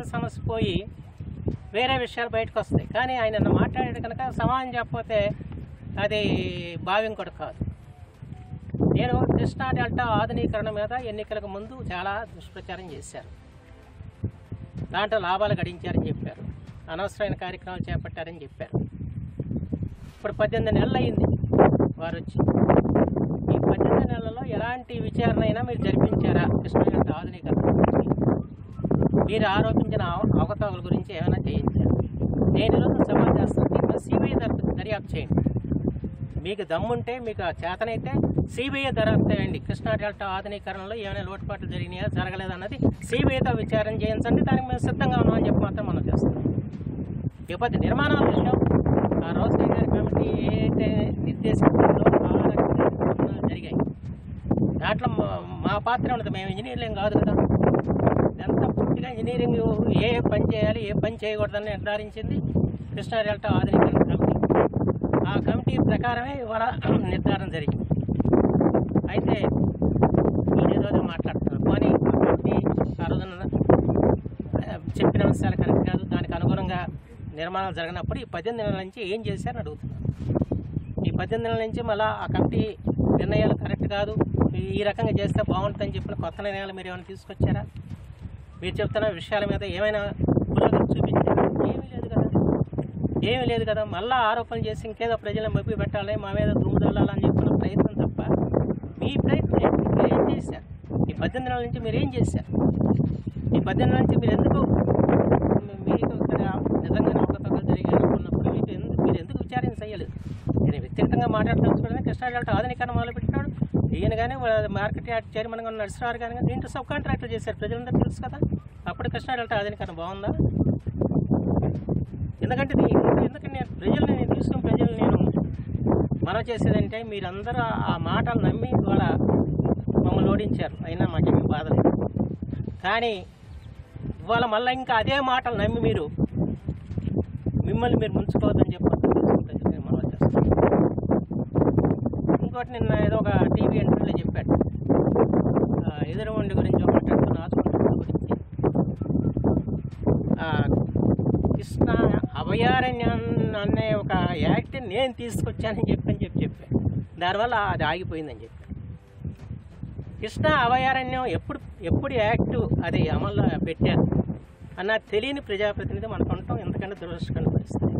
సమస్య పోయి వేరే విషయాలు బయటకు వస్తాయి కానీ ఆయన నిన్న మాట్లాడాడు కనుక సమాధానం చెప్పకపోతే అది భావ్యం కూడా కాదు నేను కృష్ణా డెల్టా ఆధునీకరణ మీద ఎన్నికలకు ముందు చాలా దుష్ప్రచారం చేశారు దాంట్లో లాభాలు గడించారని చెప్పారు అనవసరమైన కార్యక్రమాలు చేపట్టారని చెప్పారు ఇప్పుడు పద్దెనిమిది నెలలు అయింది వారు వచ్చి ఈ పద్దెనిమిది నెలల్లో ఎలాంటి విచారణ అయినా మీరు జరిపించారా కృష్ణా డెల్టా ఆధునీకరణ గురించి? మీరు ఆరోపించిన అవ- అవకతవకల గురించి ఏమైనా చేయించారు నేను ఈరోజు సవాల్ చేస్తాను సిబిఐ దర్యాప్తు చేయండి మీకు దమ్ముంటే మీకు చేతనైతే సిబిఐ దర్యాప్తు చేయండి కృష్ణా డెల్టా ఆధునీకరణలో ఏమైనా లోటుపాట్లు జరిగినాయా జరగలేదన్నది సిబిఐతో విచారణ చేయించండి దానికి మేము సిద్ధంగా ఉన్నామని చెప్పి మాత్రం మనం చేస్తాం ఇకపోతే నిర్మాణాల విషయం ఆ రోసయ్య గారి కమిటీ ఏదైతే నిర్దేశించిందో ఆ రకంగా నిర్మాణాలు జరిగాయి దాంట్లో మా- మా పాత్ర ఉండదు మేము ఇంజనీర్లేం కాదు కదా ఇదంతా పూర్తిగా ఇంజనీరింగ్ ఏ పని చేయాలి ఏ పని చేయకూడదని నిర్ధారించింది కృష్ణా డెల్టా ఆధునీకరణ కమిటీ ఆ కమిటీ ప్రకారమే ఇవాళ నిర్ధారణ జరిగింది అయితే నేను ఈరోజు మాట్లాడుతున్నాను కానీ ఆ కమిటీ ఆ రోజున ఆ, చెప్పిన అంశాలు కరెక్ట్ కాదు దానికి అనుగుణంగా నిర్మాణాలు జరగనప్పుడు ఈ పద్దెనిమిది నెలల నుంచి ఏం చేశారని అడుగుతున్నాను ఈ పద్దెనిమిది నెలల నుంచి మళ్ళీ ఆ కమిటీ నిర్ణయాలు కరెక్ట్ కాదు ఈ- ఈ రకంగా చేస్తే బాగుంటుందని చెప్పిన కొత్త నిర్ణయాలు మీరు ఏమైనా తీసుకొచ్చారా మీరు చెప్తున్న విషయాల మీద ఏమైనా పురోగతి చూపించారా ఏమీ లేదు కదా ఏమీ లేదు కదా మళ్ళీ ఆరోపణలు చేసి ఇంకేదో ప్రజలను మభ్య పెట్టాలి మా మీద దుమ్ము చల్లాలని చెప్పిన ప్రయత్నం తప్ప మీ ప్రయత్నం ఏంటి? మీరు ఏం చేశారు ఈ పద్దెనిమిది నెలల నుంచి మీరు ఏం చేశారు ఈ పద్దెనిమిది నెలల నుంచి మీరు ఎందుకు మీకు ఇక్కడ నిజంగా అవకతవకలు జరిగాయి అనుకున్నప్పుడు మీకు ఎందుకు మీరు ఎందుకు విచారణ చేయలేదు నేను వ్యక్తిగతంగా మాట్లాడదలుచుకోవడానికి కృష్ణా డెల్టా ఆధునీకరణ మొదలుపెట్టినాడు ఈయన కానీ మార్కెట్ యార్డ్ చైర్మన్గా ఉన్న నరసింహారు కానీ దీంట్లో సబ్ కాంట్రాక్టర్ చేశారు ప్రజలందరూ తెలుసు కదా అప్పుడు కృష్ణా డెల్టా ఆధునీకరణ బాగుందా ఎందుకంటే ఇది ఎందుకు- ఎందుకంటే నేను ప్రజల్ని నేను తీసుకుని ప్రజలు నేను మనం చేసేదంటే మీరందరూ ఆ మాటలు నమ్మి ఇవాళ మమ్మల్ని ఓడించారు అయినా మాకేమీ బాధ లేదు కానీ ఇవాళ మళ్ళీ ఇంకా అదే మాటలు నమ్మి మీరు మిమ్మల్ని మీరు ముంచుకోవద్దని చెప్పి అర్థం చేసుకుంటే నేను మనం చేస్తాను ఇంకోటి నిన్న ఏదో ఒక టీవీ ఇంటర్వ్యూలో చెప్పాడు ఆ, ఎదురుమండి గురించి మాట్లాడుతున్న ఆసుపత్రి గురించి ఆ, కృష్ణ అభయారణ్యం అనే ఒక యాక్ట్ నేను తీసుకొచ్చానని చెప్పని చెప్పి చెప్పాను దానివల్ల అది ఆగిపోయిందని చెప్పాను కృష్ణ అభయారణ్యం ఎప్పుడు ఎప్పుడు యాక్ట్ అది అమల్లో పెట్టారు అన్న తెలియని ప్రజాప్రతినిధి మనకు ఉండటం ఎందుకంటే దురదృష్టకర పరిస్థితి